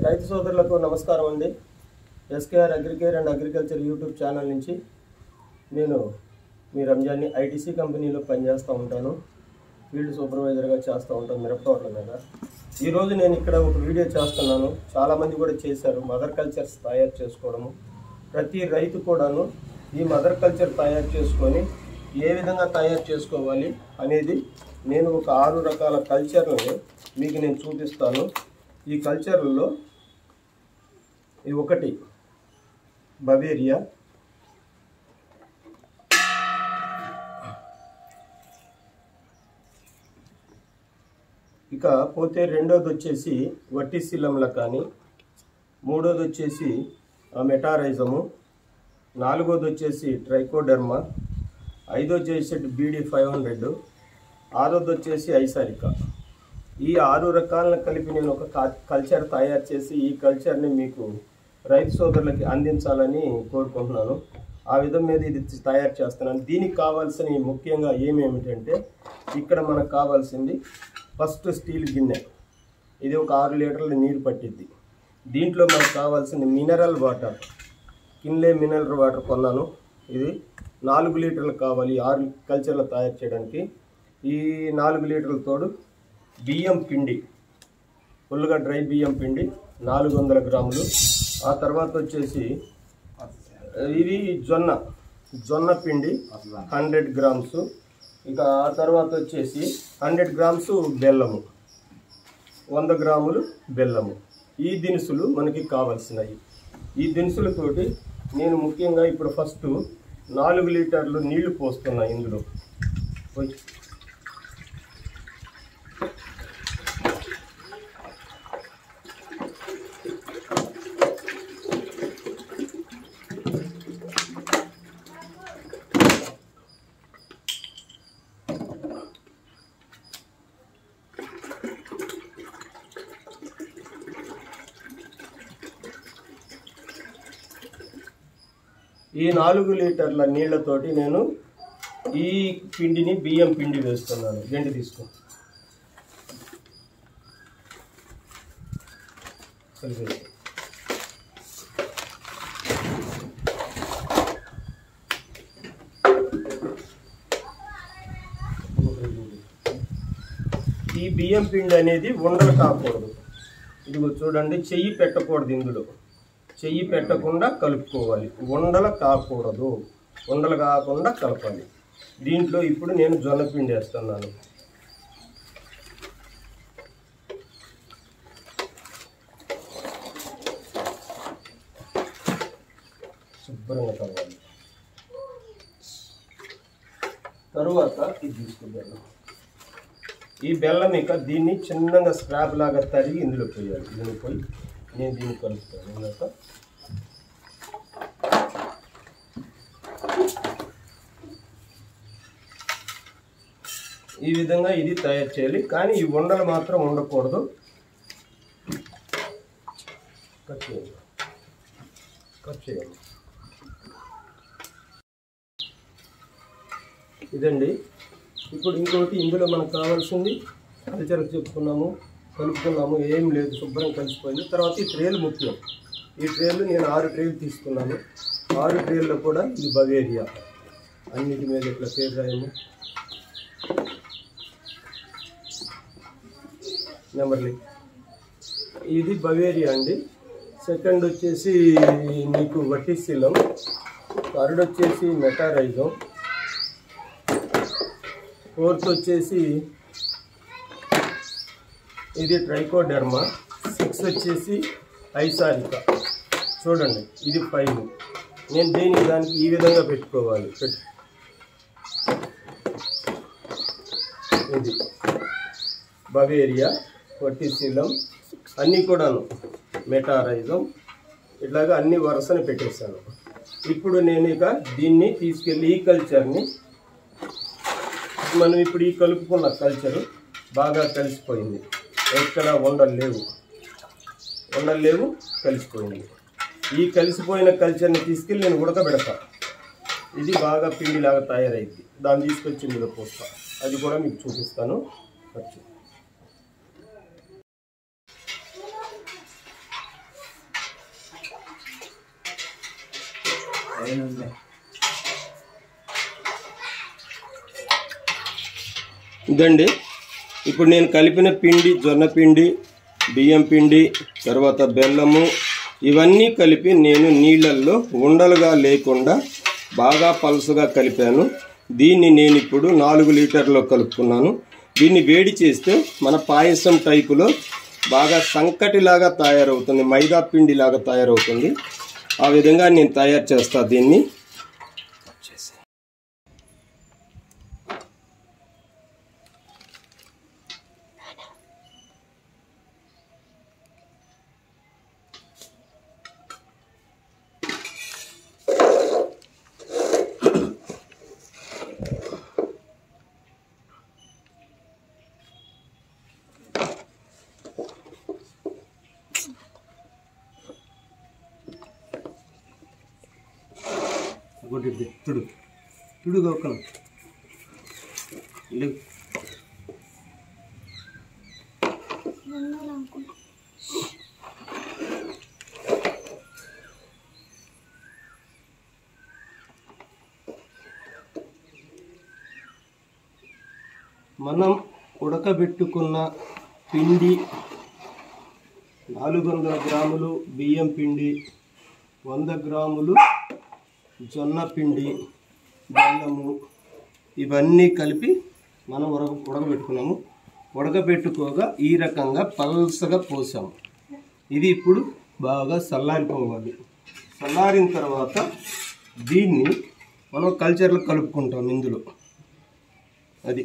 రైతు సోదరులకు నమస్కారం అండి SKR agricare and agriculture YouTube channel నుంచి నేను మీ రంజాన్ని ఐటీసీ కంపెనీలో పనిచేస్తూ ఉంటాను ఫీల్డ్ సూపర్వైజర్గా చేస్తూ ఉంటాను మిరప తోటల మీద ఈరోజు నేను ఇక్కడ ఒక వీడియో చేస్తున్నాను చాలామంది కూడా చేశారు మదర్ కల్చర్స్ తయారు చేసుకోవడము ప్రతి రైతు కూడాను ఈ మదర్ కల్చర్ తయారు చేసుకొని ఏ విధంగా తయారు చేసుకోవాలి అనేది నేను ఒక ఆరు రకాల కల్చర్లను మీకు నేను చూపిస్తాను ఈ కల్చర్లలో ఇది ఒకటి బవేరియా ఇక పోతే రెండోది వచ్చేసి వట్టిశిలంల కానీ మూడోది వచ్చేసి ఆ, మెటారైజము నాలుగోది వచ్చేసి ట్రైకోడెర్మా ఐదోది వచ్చేసి బీడీ ఫైవ్ హండ్రెడ్ ఆరోది వచ్చేసి ఐసారిక ఈ ఆరు రకాలను కలిపి నేను ఒక కా- కల్చర్ తయారు చేసి ఈ కల్చర్ని మీకు రైతు సోదరులకి అందించాలని కోరుకుంటున్నాను ఆ విధం మీద ఇది తయారు చేస్తున్నాను దీనికి కావాల్సిన ముఖ్యంగా ఏమేమిటంటే ఇక్కడ మనకు కావాల్సింది ఫస్ట్ స్టీల్ గిన్నె ఇది ఒక ఆరు లీటర్ల నీరు పట్టిద్ది దీంట్లో మనకు కావాల్సింది mineral water Kinley mineral water కొన్నాను ఇది నాలుగు లీటర్లు కావాలి ఆరు కల్చర్లు తయారు చేయడానికి ఈ నాలుగు లీటర్ల తోడు బియ్యం పిండి ఫుల్గా డ్రై బియ్యం పిండి నాలుగు వందల గ్రాములు ఆ తర్వాత వచ్చేసి ఇది జొన్న జొన్న పిండి హండ్రెడ్ గ్రామ్స్ ఇక ఆ తర్వాత వచ్చేసి హండ్రెడ్ గ్రామ్స్ బెల్లము వంద గ్రాములు బెల్లము ఈ దినుసులు మనకి కావాల్సినవి ఈ దినుసులతోటి నేను ముఖ్యంగా ఇప్పుడు ఫస్ట్ నాలుగు లీటర్లు నీళ్లు పోస్తున్నా ఇందులో పోయి ఈ నాలుగు లీటర్ల నీళ్లతోటి నేను ఈ పిండిని బియ్యం పిండి వేస్తున్నాను గంటి తీసుకో కలిపేసి. ఈ బియ్యం పిండి అనేది ఉండలు కాకూడదు ఇదిగో చూడండి చెయ్యి పెట్టకూడదు ఇందులో చెయ్యి పెట్టకుండా కలుపుకోవాలి ఉండలు కాకూడదు ఉండలు కాకుండా కలపాలి దీంట్లో ఇప్పుడు నేను జొన్న పిండి వేస్తున్నాను శుభ్రంగా కలవాలి తరువాత ఇది తీసుకుంటాను ఈ బెల్లం ఇక దీన్ని చిన్నగా స్క్రాబ్ లాగా తరిగి ఇందులో పోయాలి ఇందులో పోయి నేను దీన్ని కలుపుతాను ఇందాక ఈ విధంగా ఇది తయారు చేయాలి కానీ ఈ ఉండలు మాత్రం ఉండకూడదు కట్ చేయండి కట్ చేయండి ఇదండి ఇప్పుడు ఇంకోటి ఇందులో మనకు కావాల్సింది కల్చర్ చెప్పుకున్నాము కలుపుకున్నాము ఏం లేదు శుభ్రం కలిసిపోయింది తర్వాత ఈ ట్రేలు ముఖ్యం ఈ ట్రేలు నేను ఆరు ట్రేలు తీసుకున్నాను ఆరు ట్రేల్లో కూడా ఇది బవేరియా అన్నిటి మీద ఇట్లా పేరు రాయము నెంబర్లీ ఇది బవేరియా అండి సెకండ్ వచ్చేసి నీకు వట్టిశీలం థర్డ్ వచ్చేసి మెటారైజం ఫోర్త్ వచ్చేసి ఇది ట్రైకోడెర్మా సిక్స్ వచ్చేసి ఐసారిక చూడండి ఇది ఫైవ్ నేను దేనికి దానికి ఈ విధంగా పెట్టుకోవాలి పెట్టు ఇది బవేరియా వట్టిశీలం అన్నీ కూడాను మెటారైజం ఇట్లాగా అన్ని వరుసని పెట్టేశాను ఇప్పుడు నేను ఇక దీన్ని తీసుకెళ్ళి ఈ కల్చర్ని మనం ఇప్పుడు ఈ కలుపుకున్న కల్చరు బాగా కలిసిపోయింది ఎక్కడ ఉండలు లేవు ఉండలు లేవు కలిసిపోయింది ఈ కలిసిపోయిన కల్చర్ని తీసుకెళ్ళి నేను ఉడకబెడతా ఇది బాగా పిండిలాగా తయారైంది దాన్ని తీసుకొచ్చి ఇందులో పోస్తా అది కూడా మీకు చూపిస్తాను ఖర్చు ఇదండి ఇప్పుడు నేను కలిపిన పిండి జొన్న పిండి బియ్యం పిండి తర్వాత బెల్లము ఇవన్నీ కలిపి నేను నీళ్ళల్లో ఉండలుగా లేకుండా బాగా పలుసుగా కలిపాను దీన్ని నేను ఇప్పుడు నాలుగు లీటర్లో కలుపుకున్నాను దీన్ని వేడి చేస్తే మన పాయసం టైపులో బాగా సంకటిలాగా తయారవుతుంది మైదా పిండిలాగా తయారవుతుంది ఆ విధంగా నేను తయారు చేస్తా దీన్ని ఒకటి ఇద్దే. తుడు తుడు ఒక్కను లేవు మనం ఉడకబెట్టుకున్న పిండి నాలుగు వందల గ్రాములు బియ్యం పిండి వంద గ్రాములు జొన్న పిండి బెల్లము ఇవన్నీ కలిపి మనం ఉడక ఉడకబెట్టుకున్నాము ఉడకబెట్టుకోగా ఈ రకంగా పల్సగా పోసాము ఇది ఇప్పుడు బాగా చల్లారిపోవాలి చల్లారిన తర్వాత దీన్ని మనం కల్చర్లో కలుపుకుంటాం ఇందులో అది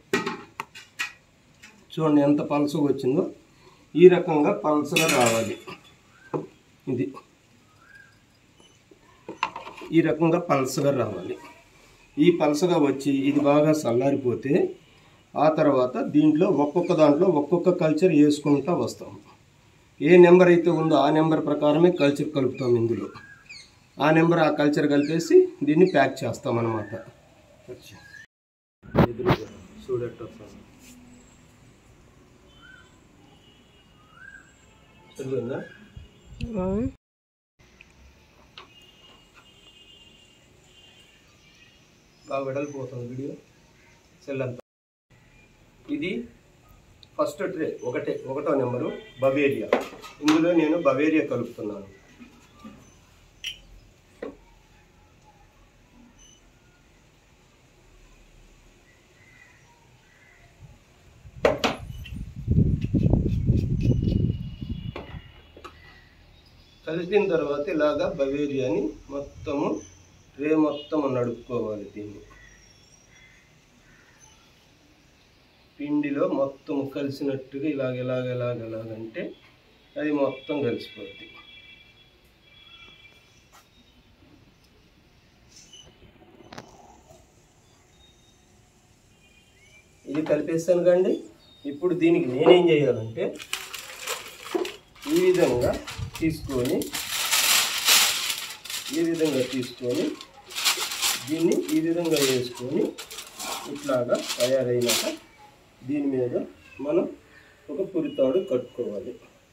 చూడండి ఎంత పలసగా వచ్చిందో ఈ రకంగా పలసగా రావాలి ఇది ఈ రకంగా పలసగా రావాలి ఈ పలసగా వచ్చి ఇది బాగా చల్లారిపోతే ఆ తర్వాత దీంట్లో ఒక్కొక్క దాంట్లో ఒక్కొక్క కల్చర్ వేసుకుంటూ వస్తాం ఏ నెంబర్ అయితే ఉందో ఆ నెంబర్ ప్రకారమే కల్చర్ కలుపుతాం ఇందులో ఆ నెంబర్ ఆ కల్చర్ కలిపేసి దీన్ని ప్యాక్ చేస్తాం అన్నమాట చూడట్టు చదివిందా బాగా వెడల్పోతుంది వీడియో సెల్ అంతా ఇది ఫస్ట్ ట్రే ఒకటే ఒకటో నెంబరు బవేరియా ఇందులో నేను బవేరియా కలుపుతున్నాను కలిపిన తర్వాత ఇలాగా బవేరియాని మొత్తము ట్రే మొత్తం నడుపుకోవాలి దీన్ని పిండిలో మొత్తం కలిసినట్టుగా ఇలాగ ఇలాగ ఇలాగ ఇలాగంటే అది మొత్తం కలిసిపోద్ది ఇది కలిపేస్తాను కండి ఇప్పుడు దీనికి నేనేం చేయాలంటే ఈ విధంగా తీసుకొని ఈ విధంగా తీసుకొని దీన్ని ఈ విధంగా వేసుకొని ఇట్లాగా తయారైనాక దీని మీద మనం ఒక పురితాడు కట్టుకోవాలి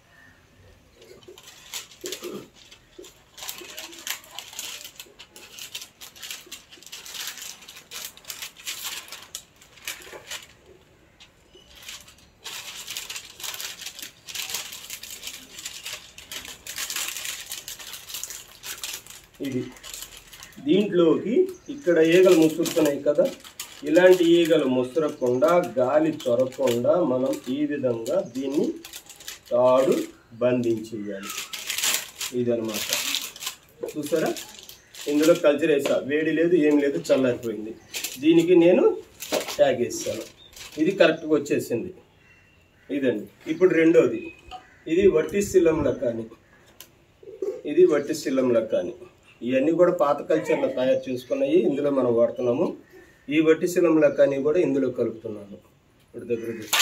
ఇది దీంట్లోకి ఇక్కడ ఈగలు ముసురుతున్నాయి కదా ఇలాంటి ఈగలు ముసురకుండా గాలి చొరకుండా మనం ఈ విధంగా దీన్ని తాడు బంధించేయాలి ఇదనమాట చూసారా ఇందులో కల్చర్ వేసా వేడి లేదు ఏం లేదు చల్లారిపోయింది దీనికి నేను ట్యాగ్ వేస్తాను ఇది కరెక్ట్గా వచ్చేసింది ఇదండి ఇప్పుడు రెండోది ఇది వట్టి శిలం లెక్కని ఇది వట్టి శిలం లెక్కని ఇవన్నీ కూడా పాత కల్చర్లో తయారు చేసుకున్నాయి ఇందులో మనం వాడుతున్నాము ఈ వట్టి శిలం లెక్కని కూడా ఇందులో కలుపుతున్నాను ఇప్పుడు దగ్గర తీసుకో.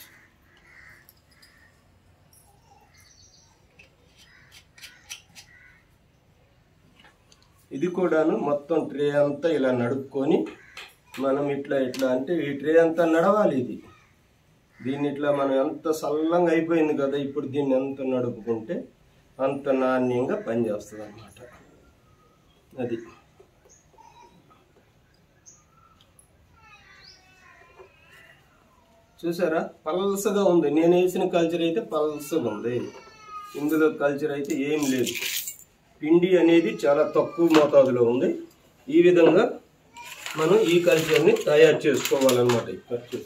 ఇది కూడాను మొత్తం ట్రే అంతా ఇలా నడుపుకొని మనం ఇట్లా ఇట్లా అంటే ఈ ట్రే అంతా నడవాలి ఇది దీన్ని ఇట్లా మనం ఎంత సల్లంగా అయిపోయింది కదా ఇప్పుడు దీన్ని ఎంత నడుపుకుంటే అంత నాణ్యంగా పనిచేస్తుంది అనమాట అది చూసారా పల్సగా ఉంది నేను వేసిన కల్చర్ అయితే పల్సగా ఉంది ఇందులో కల్చర్ అయితే ఏం లేదు పిండి అనేది చాలా తక్కువ మోతాదులో ఉంది ఈ విధంగా మనం ఈ కల్చర్ని తయారు చేసుకోవాలన్నమాట ఈ కల్చర్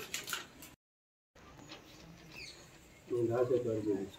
నేను రాసే కల్చర్ ఇది.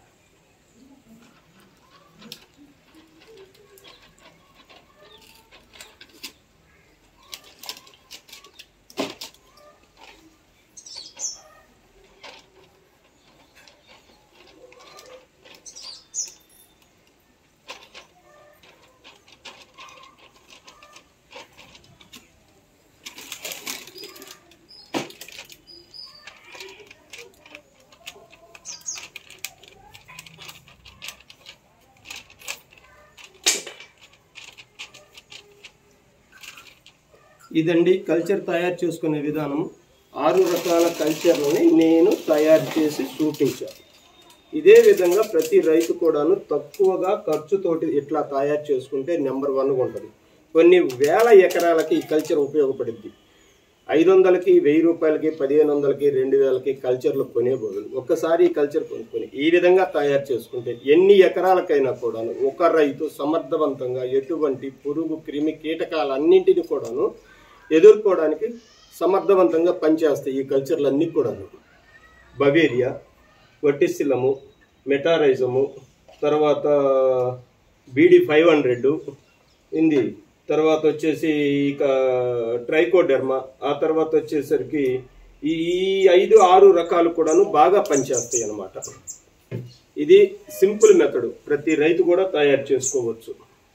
ఇదండి కల్చర్ తయారు చేసుకునే విధానం ఆరు రకాల కల్చర్లని నేను తయారు చేసి చూపించాను ఇదే విధంగా ప్రతి రైతు కూడాను తక్కువగా ఖర్చుతోటి ఇట్లా తయారు చేసుకుంటే నెంబర్ వన్గా ఉంటుంది కొన్ని వేల ఎకరాలకి ఈ కల్చర్ ఉపయోగపడుద్ది ఐదు వందలకి వెయ్యి రూపాయలకి పదిహేను వందలకి రెండు వేలకి కల్చర్లు కొనే బదులు ఒక్కసారి ఈ కల్చర్ కొనుక్కొని ఈ విధంగా తయారు చేసుకుంటే ఎన్ని ఎకరాలకైనా కూడాను ఒక రైతు సమర్థవంతంగా ఎటువంటి పురుగు క్రిమి కీటకాలన్నింటినీ కూడాను ఎదుర్కోవడానికి సమర్థవంతంగా పనిచేస్తాయి ఈ కల్చర్లన్నీ కూడాను బవేరియా వట్టిసిల్లము మెటారైజము తర్వాత బీడీ ఫైవ్ హండ్రెడ్ ఇంది తర్వాత వచ్చేసి ఇక ట్రైకోడెర్మా ఆ తర్వాత వచ్చేసరికి ఈ ఈ ఐదు ఆరు రకాలు కూడాను బాగా పనిచేస్తాయి అన్నమాట ఇది సింపుల్ మెథడ్ ప్రతి రైతు కూడా తయారు చేసుకోవచ్చు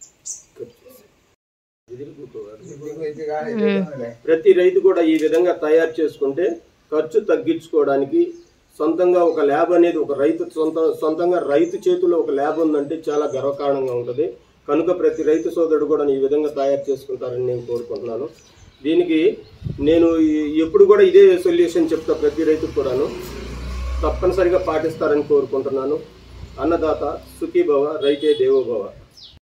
ప్రతి రైతు కూడా ఈ విధంగా తయారు చేసుకుంటే ఖర్చు తగ్గించుకోవడానికి సొంతంగా ఒక ల్యాబ్ అనేది ఒక రైతు సొంత సొంతంగా రైతు చేతిలో ఒక ల్యాబ్ ఉందంటే చాలా గర్వకారణంగా ఉంటుంది కనుక ప్రతి రైతు సోదరుడు కూడా ఈ విధంగా తయారు చేసుకుంటారని నేను కోరుకుంటున్నాను దీనికి నేను ఈ- ఎప్పుడు కూడా ఇదే సొల్యూషన్ చెప్తా ప్రతి రైతుకు కూడాను తప్పనిసరిగా పాటిస్తారని కోరుకుంటున్నాను అన్నదాత సుఖీభవ రైతే దేవోభవ